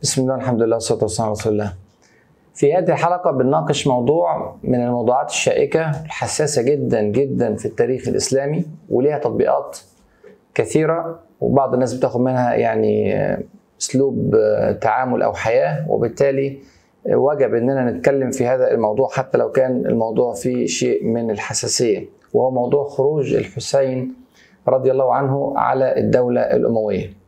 بسم الله الحمد لله والصلاة والسلام على رسول الله. في هذه الحلقة بنناقش موضوع من الموضوعات الشائكة الحساسة جدا جدا في التاريخ الإسلامي وليها تطبيقات كثيرة وبعض الناس بتاخد منها يعني أسلوب تعامل أو حياة وبالتالي وجب إننا نتكلم في هذا الموضوع حتى لو كان الموضوع فيه شيء من الحساسية وهو موضوع خروج الحسين رضي الله عنه على الدولة الأموية.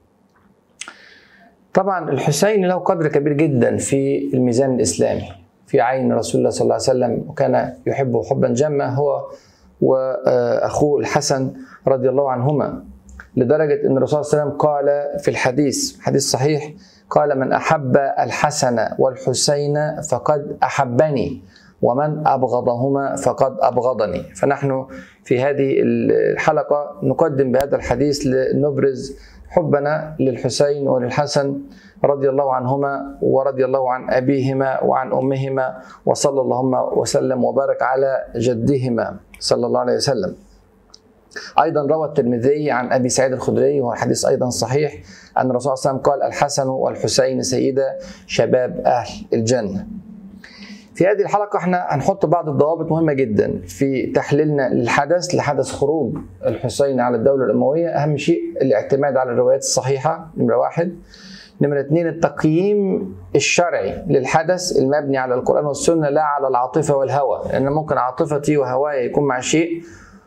طبعا الحسين له قدر كبير جدا في الميزان الاسلامي في عين رسول الله صلى الله عليه وسلم وكان يحبه حبا جما هو واخوه الحسن رضي الله عنهما لدرجه ان الرسول صلى الله عليه وسلم قال في الحديث حديث صحيح قال من احب الحسن والحسين فقد احبني ومن ابغضهما فقد ابغضني فنحن في هذه الحلقه نقدم بهذا الحديث لنبرز حبنا للحسين وللحسن رضي الله عنهما ورضي الله عن ابيهما وعن امهما وصلى اللهم وسلم وبارك على جدهما صلى الله عليه وسلم. ايضا روى الترمذي عن ابي سعيد الخدري وهو حديث ايضا صحيح ان الرسول صلى الله عليه وسلم قال الحسن والحسين سيدا شباب اهل الجنه. في هذه الحلقة احنا هنحط بعض الضوابط مهمة جدا في تحليلنا للحدث لحدث خروج الحسين على الدولة الأموية أهم شيء الاعتماد على الروايات الصحيحة نمرة واحد نمرة اثنين التقييم الشرعي للحدث المبني على القرآن والسنة لا على العاطفة والهوى لأن ممكن عاطفتي وهواي يكون مع شيء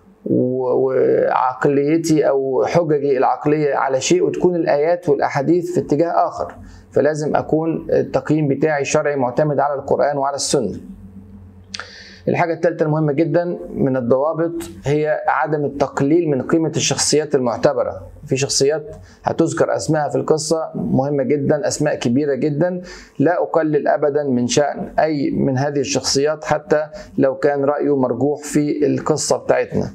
وعقليتي او حججي العقليه على شيء وتكون الايات والاحاديث في اتجاه اخر فلازم اكون التقييم بتاعي شرعي معتمد على القران وعلى السنه الحاجة الثالثة المهمة جدا من الضوابط هي عدم التقليل من قيمة الشخصيات المعتبرة في شخصيات هتذكر أسمائها في القصة مهمة جدا أسماء كبيرة جدا لا أقلل أبدا من شأن أي من هذه الشخصيات حتى لو كان رأيه مرجوح في القصة بتاعتنا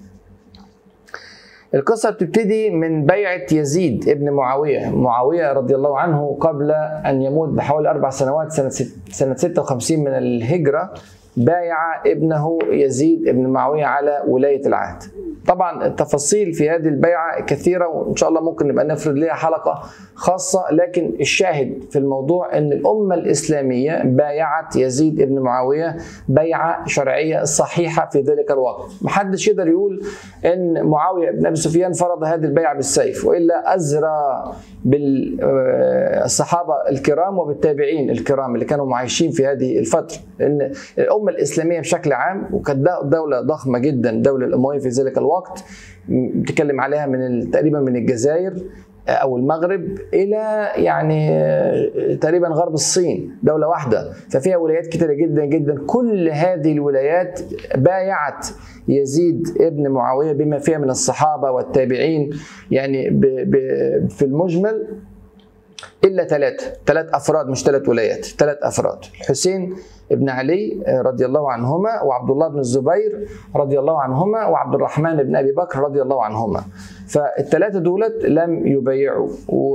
القصة بتبتدي من بيعة يزيد ابن معاوية معاوية رضي الله عنه قبل أن يموت بحوالي أربع سنوات سنة, سنة 56 من الهجرة بايع ابنه يزيد ابن معاوية على ولاية العهد طبعا التفاصيل في هذه البيعة كثيرة وإن شاء الله ممكن نبقى نفرد لها حلقة خاصة لكن الشاهد في الموضوع أن الأمة الإسلامية بايعت يزيد ابن معاوية بيعة شرعية صحيحة في ذلك الوقت محدش يقدر يقول أن معاوية بن أبي سفيان فرض هذه البيعة بالسيف وإلا أزرى بالصحابة الكرام وبالتابعين الكرام اللي كانوا عايشين في هذه الفترة لأن الأمة الإسلامية بشكل عام وكانت دولة ضخمة جدا الدولة الأموية في ذلك الوقت بتكلم عليها من تقريبا من الجزائر او المغرب الى يعني تقريبا غرب الصين دوله واحده ففيها ولايات كثيره جدا جدا كل هذه الولايات بايعت يزيد ابن معاويه بما فيها من الصحابه والتابعين يعني ب ب في المجمل الا ثلاثه ثلاث افراد مش ثلاث ولايات ثلاث افراد الحسين ابن علي رضي الله عنهما وعبد الله بن الزبير رضي الله عنهما وعبد الرحمن بن ابي بكر رضي الله عنهما فالثلاثه دولت لم يبايعوا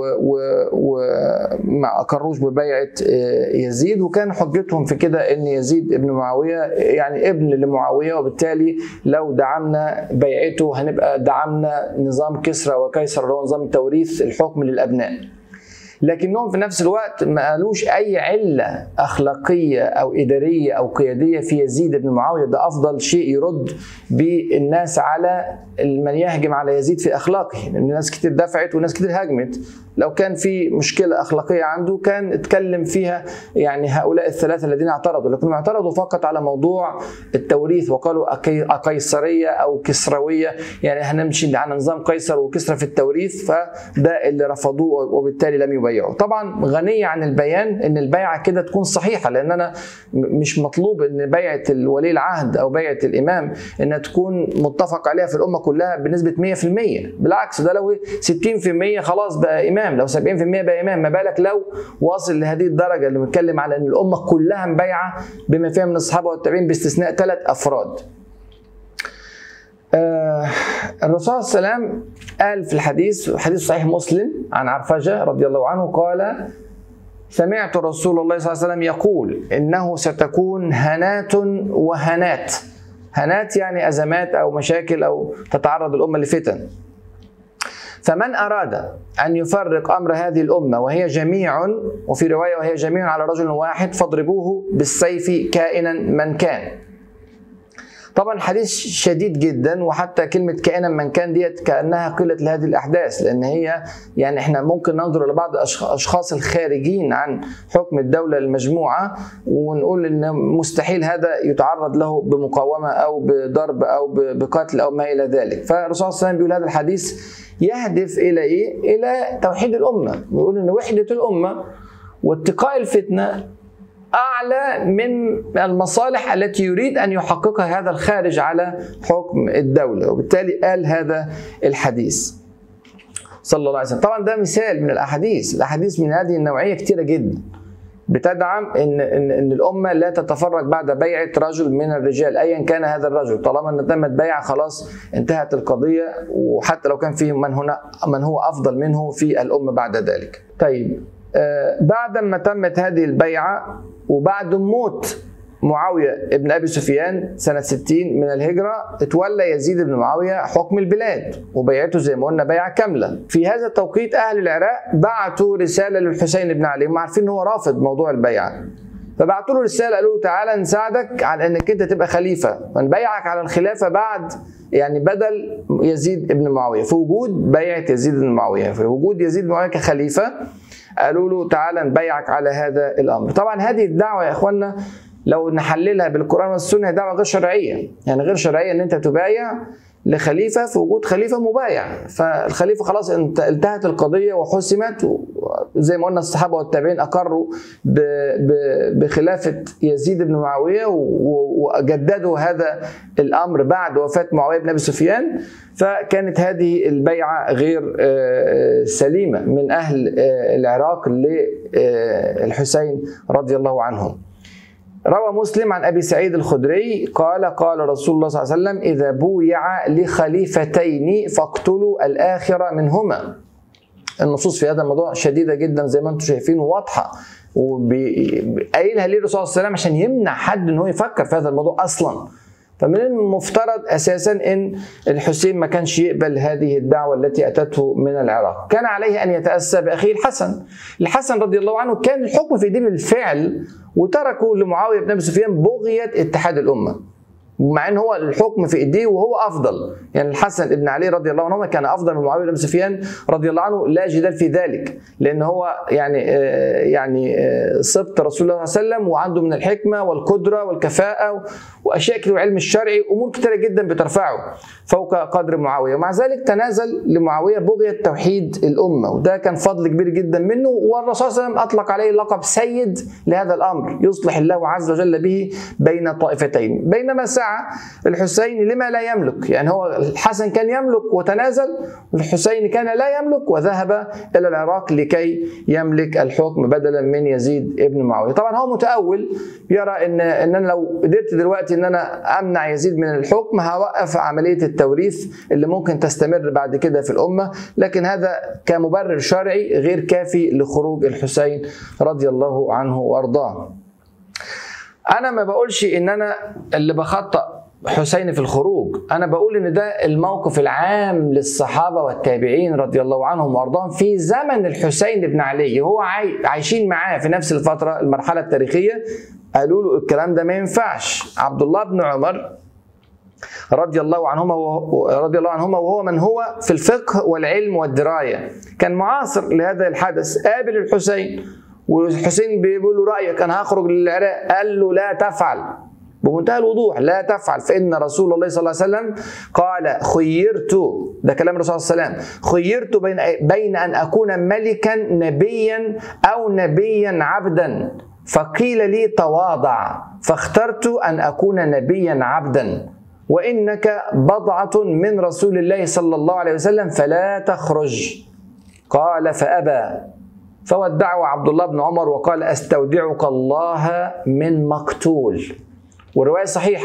وما اقروش ببيعه يزيد وكان حجتهم في كده ان يزيد ابن معاويه يعني ابن لمعاويه وبالتالي لو دعمنا بيعته هنبقى دعمنا نظام كسرى وقيصر اللي هو نظام توريث الحكم للابناء لكنهم في نفس الوقت ما قالوش اي عله اخلاقيه او اداريه او قياديه في يزيد بن معاويه ده افضل شيء يرد بالناس على من يهجم على يزيد في اخلاقه لان ناس كتير دفعت وناس كتير هاجمت لو كان في مشكله اخلاقيه عنده كان اتكلم فيها يعني هؤلاء الثلاثه الذين اعترضوا لكنهم اعترضوا فقط على موضوع التوريث وقالوا قيصريه او كسرويه يعني هنمشي على نظام قيصر وكسرى في التوريث فده اللي رفضوه وبالتالي لم يبايعوا طبعا غنيه عن البيان ان البيعه كده تكون صحيحه لان انا مش مطلوب ان بيعه ولي العهد او بيعه الامام انها تكون متفق عليها في الامه كلها بنسبه 100% بالعكس ده لو 60% خلاص بقى امام لو 70% بقى امام ما بالك لو واصل لهذه الدرجه اللي بنتكلم على ان الامه كلها مبايعه بما فيها من الصحابه والتابعين باستثناء ثلاث افراد آه الرسول صلى الله عليه وسلم قال في الحديث حديث صحيح مسلم عن عرفجه رضي الله عنه قال سمعت رسول الله صلى الله عليه وسلم يقول انه ستكون هنات وهنات هنات يعني ازمات او مشاكل او تتعرض الامه لفتن فمن أراد أن يفرق أمر هذه الأمة وهي جميع وفي رواية وهي جميع على رجل واحد فاضربوه بالسيف كائنا من كان طبعا حديث شديد جدا وحتى كلمة كائنا من كان ديت كأنها قلة لهذه الأحداث لأن هي يعني احنا ممكن ننظر لبعض الأشخاص الخارجين عن حكم الدولة المجموعة ونقول إن مستحيل هذا يتعرض له بمقاومة أو بضرب أو بقتل أو ما إلى ذلك فالرسول صلى الله عليه وسلم بيقول هذا الحديث يهدف إلى إيه؟ إلى توحيد الأمة بيقول إن وحدة الأمة واتقاء الفتنة اعلى من المصالح التي يريد ان يحققها هذا الخارج على حكم الدوله وبالتالي قال هذا الحديث صلى الله عليه وسلم طبعا ده مثال من الاحاديث الاحاديث من هذه النوعيه كثيره جدا بتدعم ان ان ان الامه لا تتفرج بعد بيعه رجل من الرجال ايا كان هذا الرجل طالما ان تمت بيعه خلاص انتهت القضيه وحتى لو كان فيه من هنا من هو افضل منه في الامه بعد ذلك. طيب آه بعد ما تمت هذه البيعه وبعد موت معاوية ابن أبي سفيان سنة 60 من الهجرة اتولى يزيد بن معاوية حكم البلاد وبيعته زي ما قلنا بيعة كاملة في هذا التوقيت أهل العراق بعتوا رسالة للحسين بن علي هم عارفين إن هو رافض موضوع البيعة فبعتوا له رسالة قالوا له تعالى نساعدك على انك انت تبقى خليفة ونبيعك على الخلافة بعد يعني بدل يزيد بن معاوية في وجود بيعة يزيد بن معاوية في وجود يزيد بن معاوية كخليفة قالوا له تعالى نبيعك على هذا الامر طبعا هذه الدعوه يا اخوانا لو نحللها بالقران والسنه دعوه غير شرعيه يعني غير شرعيه ان انت تبايع لخليفة في وجود خليفة مبايع فالخليفة خلاص انتهت القضية وحسمت زي ما قلنا الصحابة والتابعين أقروا بخلافة يزيد بن معاوية وجددوا هذا الأمر بعد وفاة معاوية بن أبي سفيان فكانت هذه البيعة غير سليمة من أهل العراق للحسين رضي الله عنهم روى مسلم عن ابي سعيد الخدري قال قال رسول الله صلى الله عليه وسلم اذا بويع لخليفتين فاقتلوا الاخر منهما النصوص في هذا الموضوع شديده جدا زي ما انتم شايفين واضحه وقايلها ليه الرسول صلى الله عليه وسلم عشان يمنع حد ان هو يفكر في هذا الموضوع اصلا فمن المفترض اساسا ان الحسين ما كانش يقبل هذه الدعوه التي اتته من العراق، كان عليه ان يتاسى باخيه الحسن. الحسن رضي الله عنه كان الحكم في ايديه بالفعل وتركوا لمعاويه بن ابي سفيان بغيه اتحاد الامه. مع ان هو الحكم في ايديه وهو افضل يعني الحسن بن علي رضي الله عنهما كان افضل من معاويه بن سفيان رضي الله عنه لا جدال في ذلك لان هو يعني يعني سبط رسول الله صلى الله عليه وسلم وعنده من الحكمه والقدره والكفاءه واشياء كثيره والعلم الشرعي امور كثيره جدا بترفعه فوق قدر معاويه ومع ذلك تنازل لمعاويه بغيه توحيد الامه وده كان فضل كبير جدا منه والرسول صلى الله عليه وسلم اطلق عليه لقب سيد لهذا الامر يصلح الله عز وجل به بين طائفتين بينما سعى الحسين لما لا يملك يعني هو الحسن كان يملك وتنازل والحسين كان لا يملك وذهب الى العراق لكي يملك الحكم بدلا من يزيد ابن معاويه طبعا هو متاول يرى ان ان انا لو قدرت دلوقتي ان انا امنع يزيد من الحكم هوقف عمليه التوريث اللي ممكن تستمر بعد كده في الامه لكن هذا كمبرر شرعي غير كافي لخروج الحسين رضي الله عنه وارضاه انا ما بقولش ان انا اللي بخطأ حسين في الخروج انا بقول ان ده الموقف العام للصحابه والتابعين رضي الله عنهم وارضاهم في زمن الحسين بن علي وهو عايشين معاه في نفس الفتره المرحله التاريخيه قالوا له الكلام ده ما ينفعش عبد الله بن عمر رضي الله عنهما رضي الله عنهما وهو من هو في الفقه والعلم والدرايه كان معاصر لهذا الحدث قابل الحسين والحسين بيقول له رايك انا هخرج للعراق قال له لا تفعل بمنتهى الوضوح لا تفعل فان رسول الله صلى الله عليه وسلم قال خيرت ده كلام الرسول صلى الله عليه وسلم خيرت بين بين ان اكون ملكا نبيا او نبيا عبدا فقيل لي تواضع فاخترت ان اكون نبيا عبدا وانك بضعه من رسول الله صلى الله عليه وسلم فلا تخرج قال فابى فودعه عبد الله بن عمر وقال استودعك الله من مقتول والروايه صحيحه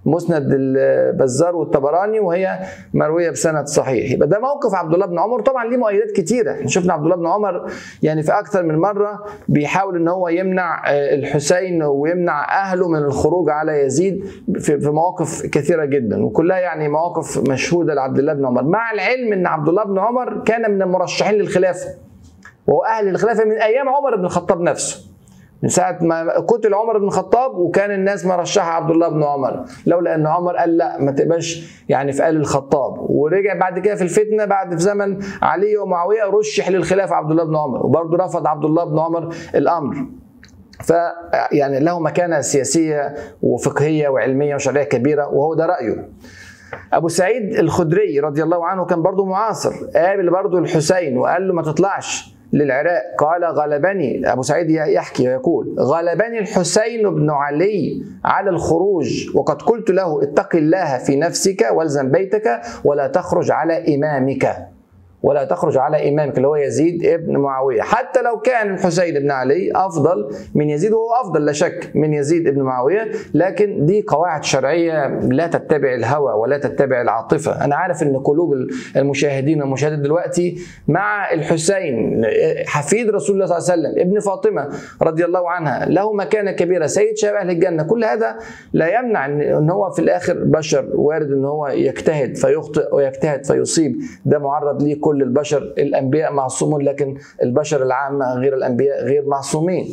مسند البزار والطبراني وهي مرويه بسند صحيح يبقى ده موقف عبد الله بن عمر طبعا ليه مؤيدات كتيره احنا شفنا عبد الله بن عمر يعني في اكثر من مره بيحاول ان هو يمنع آه، الحسين ويمنع اهله من الخروج على يزيد في في مواقف كثيره جدا وكلها يعني مواقف مشهوده لعبد الله بن عمر مع العلم ان عبد الله بن عمر كان من المرشحين للخلافه وهو اهل الخلافه من ايام عمر بن الخطاب نفسه من ساعة ما قتل عمر بن الخطاب وكان الناس مرشحة عبد الله بن عمر لولا ان عمر قال لا ما تبقاش يعني في آل الخطاب ورجع بعد كده في الفتنة بعد في زمن علي ومعاوية رشح للخلافة عبد الله بن عمر وبرضه رفض عبد الله بن عمر الأمر ف يعني له مكانة سياسية وفقهية وعلمية وشرعية كبيرة وهو ده رأيه ابو سعيد الخدري رضي الله عنه كان برضه معاصر قابل برضه الحسين وقال له ما تطلعش للعراق قال غلبني ابو سعيد يحكي ويقول غلبني الحسين بن علي على الخروج وقد قلت له اتق الله في نفسك والزم بيتك ولا تخرج على امامك ولا تخرج على امامك اللي هو يزيد ابن معاويه حتى لو كان الحسين بن علي افضل من يزيد وهو افضل لا شك من يزيد ابن معاويه لكن دي قواعد شرعيه لا تتبع الهوى ولا تتبع العاطفه انا عارف ان قلوب المشاهدين والمشاهدات دلوقتي مع الحسين حفيد رسول الله صلى الله عليه وسلم ابن فاطمه رضي الله عنها له مكانه كبيره سيد شباب اهل الجنه كل هذا لا يمنع ان هو في الاخر بشر وارد ان هو يجتهد فيخطئ ويجتهد فيصيب ده معرض ليه كل البشر الانبياء معصومون لكن البشر العامه غير الانبياء غير معصومين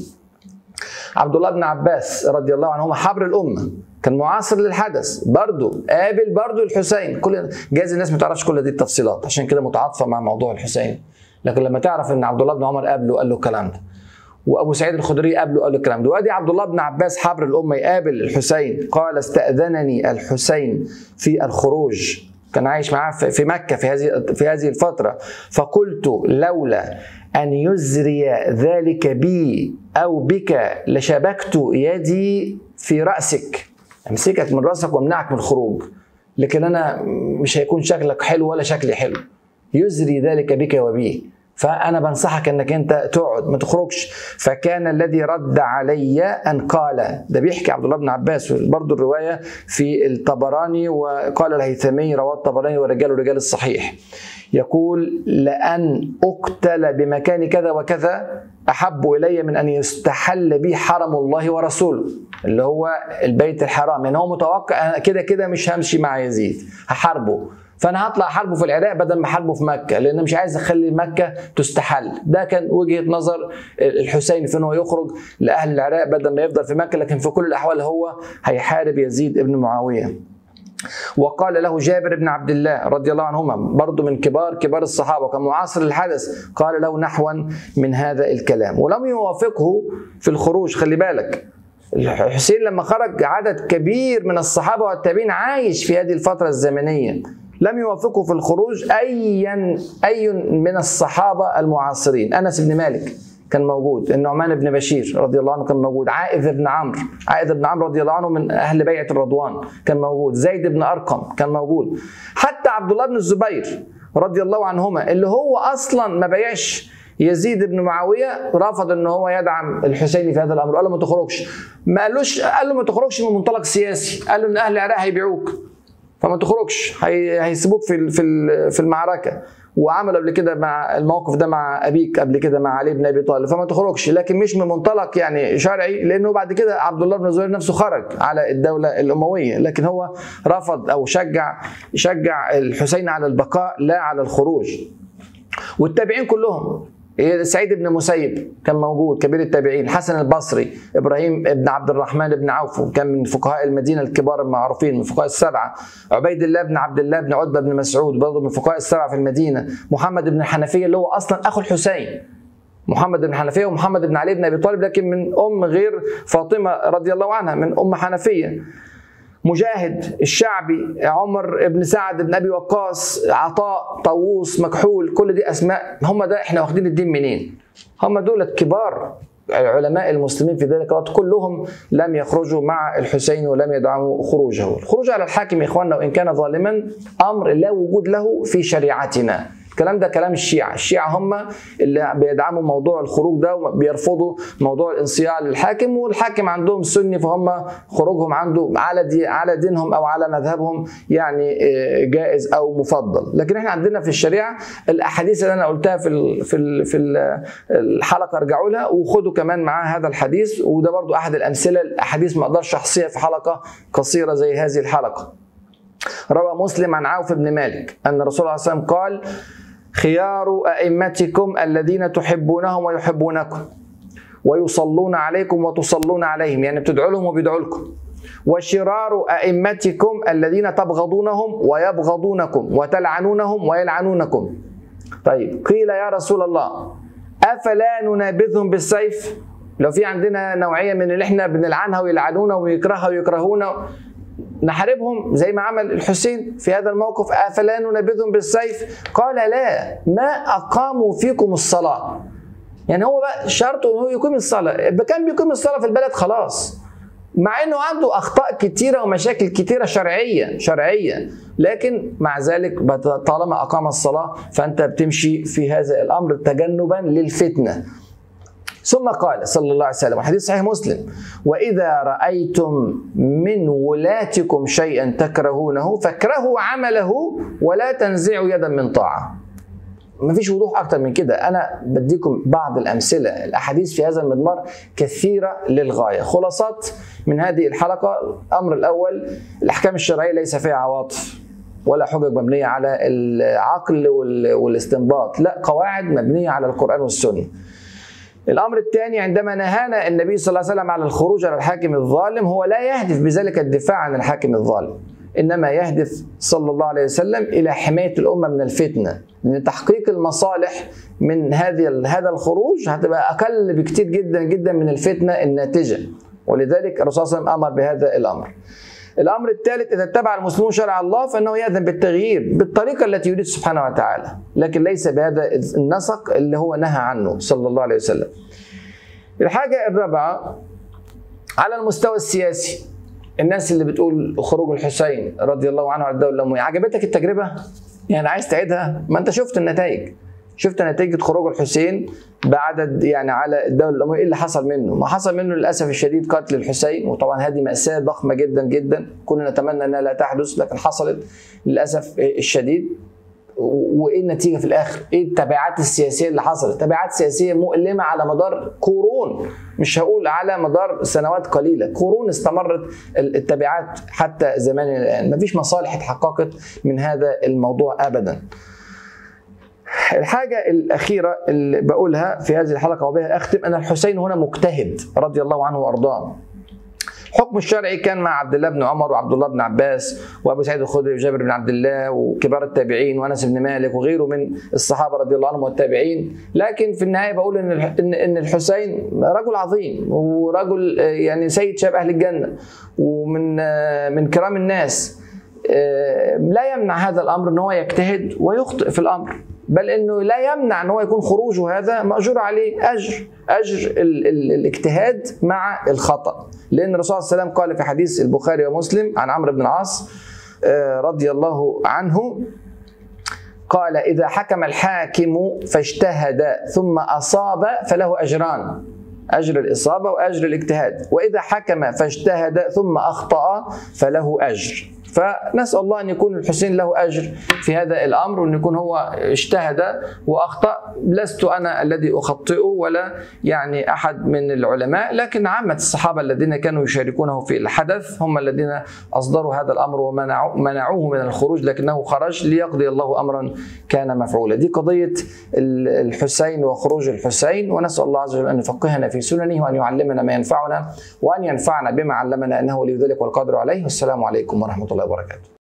عبد الله بن عباس رضي الله عنهما حبر الامه كان معاصر للحدث برضه قابل برضه الحسين كل جايز الناس ما تعرفش كل دي التفصيلات عشان كده متعاطفه مع موضوع الحسين لكن لما تعرف ان عبد الله بن عمر قابله قال له الكلام ده وابو سعيد الخدري قابله قال له الكلام ده وادي عبد الله بن عباس حبر الامه يقابل الحسين قال استاذنني الحسين في الخروج كان عايش معاه في مكه في هذه في هذه الفتره فقلت لولا ان يزري ذلك بي او بك لشبكت يدي في راسك امسكك من راسك وامنعك من الخروج لكن انا مش هيكون شكلك حلو ولا شكلي حلو يزري ذلك بك وبي فانا بنصحك انك انت تقعد ما تخرجش فكان الذي رد علي ان قال ده بيحكي عبد الله بن عباس برضه الروايه في الطبراني وقال الهيثمي رواه الطبراني ورجال رجال الصحيح يقول لأن أقتل بمكان كذا وكذا أحب إلي من أن يستحل بي حرم الله ورسوله اللي هو البيت الحرام يعني هو متوقع أنا كده كده مش همشي مع يزيد هحاربه فانا هطلع احاربه في العراق بدل ما احاربه في مكه لان مش عايز اخلي مكه تستحل ده كان وجهه نظر الحسين في انه يخرج لاهل العراق بدل ما يفضل في مكه لكن في كل الاحوال هو هيحارب يزيد ابن معاويه وقال له جابر بن عبد الله رضي الله عنهما برضه من كبار كبار الصحابه وكان معاصر الحدث قال له نحوا من هذا الكلام ولم يوافقه في الخروج خلي بالك الحسين لما خرج عدد كبير من الصحابه والتابعين عايش في هذه الفتره الزمنيه لم يوافقه في الخروج ايا اي من الصحابه المعاصرين انس بن مالك كان موجود النعمان بن بشير رضي الله عنه كان موجود عائذ بن عمرو عائذ بن عمرو رضي الله عنه من اهل بيعه الرضوان كان موجود زيد بن ارقم كان موجود حتى عبد الله بن الزبير رضي الله عنهما اللي هو اصلا ما بيعش يزيد بن معاويه رفض ان هو يدعم الحسيني في هذا الامر قال له ما تخرجش ما قالوش قال له ما تخرجش من منطلق سياسي قال له ان اهل العراق هيبيعوك فما تخرجش هيسيبوك في في المعركه وعمل قبل كده مع الموقف ده مع ابيك قبل كده مع علي بن ابي طالب فما تخرجش لكن مش من منطلق يعني شرعي لانه بعد كده عبد الله بن الزبير نفسه خرج على الدوله الامويه لكن هو رفض او شجع شجع الحسين على البقاء لا على الخروج والتابعين كلهم سعيد بن مسيب كان موجود كبير التابعين الحسن البصري ابراهيم بن عبد الرحمن بن عوف كان من فقهاء المدينه الكبار المعروفين من فقهاء السبعه عبيد الله بن عبد الله بن عتبه بن مسعود برضه من فقهاء السبعه في المدينه محمد بن الحنفيه اللي هو اصلا اخو الحسين محمد بن حنفيه ومحمد بن علي بن ابي طالب لكن من ام غير فاطمه رضي الله عنها من ام حنفيه مجاهد الشعبي عمر بن سعد بن ابي وقاص عطاء طاووس مكحول كل دي اسماء هم ده احنا واخدين الدين منين هم دول كبار علماء المسلمين في ذلك الوقت كلهم لم يخرجوا مع الحسين ولم يدعموا خروجه الخروج على الحاكم يا اخواننا وان كان ظالما امر لا وجود له في شريعتنا الكلام ده كلام الشيعة الشيعة هم اللي بيدعموا موضوع الخروج ده وبيرفضوا موضوع الانصياع للحاكم والحاكم عندهم سني فهم خروجهم عنده على دي على دينهم او على مذهبهم يعني جائز او مفضل لكن احنا عندنا في الشريعه الاحاديث اللي انا قلتها في ال في ال في الحلقه ارجعوا لها وخدوا كمان معاه هذا الحديث وده برضو احد الامثله الاحاديث ما اقدرش احصيها في حلقه قصيره زي هذه الحلقه روى مسلم عن عوف بن مالك ان الرسول صلى الله عليه وسلم قال خيار ائمتكم الذين تحبونهم ويحبونكم ويصلون عليكم وتصلون عليهم يعني بتدعوا لهم وبيدعوا لكم وشرار ائمتكم الذين تبغضونهم ويبغضونكم وتلعنونهم ويلعنونكم طيب قيل يا رسول الله افلا ننابذهم بالسيف لو في عندنا نوعيه من اللي احنا بنلعنها ويلعنونا ويكرهها ويكرهونا نحاربهم زي ما عمل الحسين في هذا الموقف افلا ننبذهم بالسيف قال لا ما اقاموا فيكم الصلاه يعني هو بقى شرطه انه يقيم الصلاه كان بيقيم الصلاه في البلد خلاص مع انه عنده اخطاء كتيره ومشاكل كتيره شرعيه شرعيه لكن مع ذلك طالما اقام الصلاه فانت بتمشي في هذا الامر تجنبا للفتنه ثم قال صلى الله عليه وسلم وحديث صحيح مسلم واذا رايتم من ولاتكم شيئا تكرهونه فاكرهوا عمله ولا تنزعوا يدا من طاعه مفيش وضوح اكتر من كده انا بديكم بعض الامثله الاحاديث في هذا المضمار كثيره للغايه خلاصات من هذه الحلقه الامر الاول الاحكام الشرعيه ليس فيها عواطف ولا حجج مبنيه على العقل والاستنباط لا قواعد مبنيه على القران والسنه الامر الثاني عندما نهانا النبي صلى الله عليه وسلم على الخروج على الحاكم الظالم هو لا يهدف بذلك الدفاع عن الحاكم الظالم انما يهدف صلى الله عليه وسلم الى حمايه الامه من الفتنه لان تحقيق المصالح من هذه هذا الخروج هتبقى اقل بكتير جدا جدا من الفتنه الناتجه ولذلك الرسول صلى الله عليه وسلم امر بهذا الامر الامر الثالث اذا اتبع المسلمون شرع الله فانه ياذن بالتغيير بالطريقه التي يريد سبحانه وتعالى لكن ليس بهذا النسق اللي هو نهى عنه صلى الله عليه وسلم الحاجه الرابعه على المستوى السياسي الناس اللي بتقول خروج الحسين رضي الله عنه على الدوله الامويه عجبتك التجربه يعني عايز تعيدها ما انت شفت النتائج شفت نتيجة خروج الحسين بعدد يعني على الدولة الأموية إيه اللي حصل منه؟ ما حصل منه للأسف الشديد قتل الحسين وطبعا هذه مأساة ضخمة جدا جدا كنا نتمنى أنها لا تحدث لكن حصلت للأسف الشديد وايه النتيجه في الاخر؟ ايه التبعات السياسيه اللي حصلت؟ تبعات سياسيه مؤلمه على مدار قرون مش هقول على مدار سنوات قليله، قرون استمرت التبعات حتى زماننا الان، مفيش مصالح اتحققت من هذا الموضوع ابدا. الحاجة الأخيرة اللي بقولها في هذه الحلقة وبها أختم أن الحسين هنا مجتهد رضي الله عنه وأرضاه الحكم الشرعي كان مع عبد الله بن عمر وعبد الله بن عباس وابو سعيد الخدري وجابر بن عبد الله وكبار التابعين وانس بن مالك وغيره من الصحابه رضي الله عنهم والتابعين لكن في النهايه بقول ان ان ان الحسين رجل عظيم ورجل يعني سيد شباب اهل الجنه ومن من كرام الناس لا يمنع هذا الامر ان هو يجتهد ويخطئ في الامر بل انه لا يمنع ان هو يكون خروجه هذا ماجور عليه اجر اجر ال ال الاجتهاد مع الخطا لان الرسول صلى الله عليه وسلم قال في حديث البخاري ومسلم عن عمرو بن العاص رضي الله عنه قال اذا حكم الحاكم فاجتهد ثم اصاب فله اجران اجر الاصابه واجر الاجتهاد واذا حكم فاجتهد ثم اخطا فله اجر فنسال الله ان يكون الحسين له اجر في هذا الامر وان يكون هو اجتهد واخطا لست انا الذي اخطئه ولا يعني احد من العلماء لكن عامه الصحابه الذين كانوا يشاركونه في الحدث هم الذين اصدروا هذا الامر ومنعوه منعوه من الخروج لكنه خرج ليقضي الله امرا كان مفعولا دي قضيه الحسين وخروج الحسين ونسال الله عز وجل ان يفقهنا في سننه وان يعلمنا ما ينفعنا وان ينفعنا بما علمنا انه ولي ذلك والقادر عليه والسلام عليكم ورحمه الله وبركاته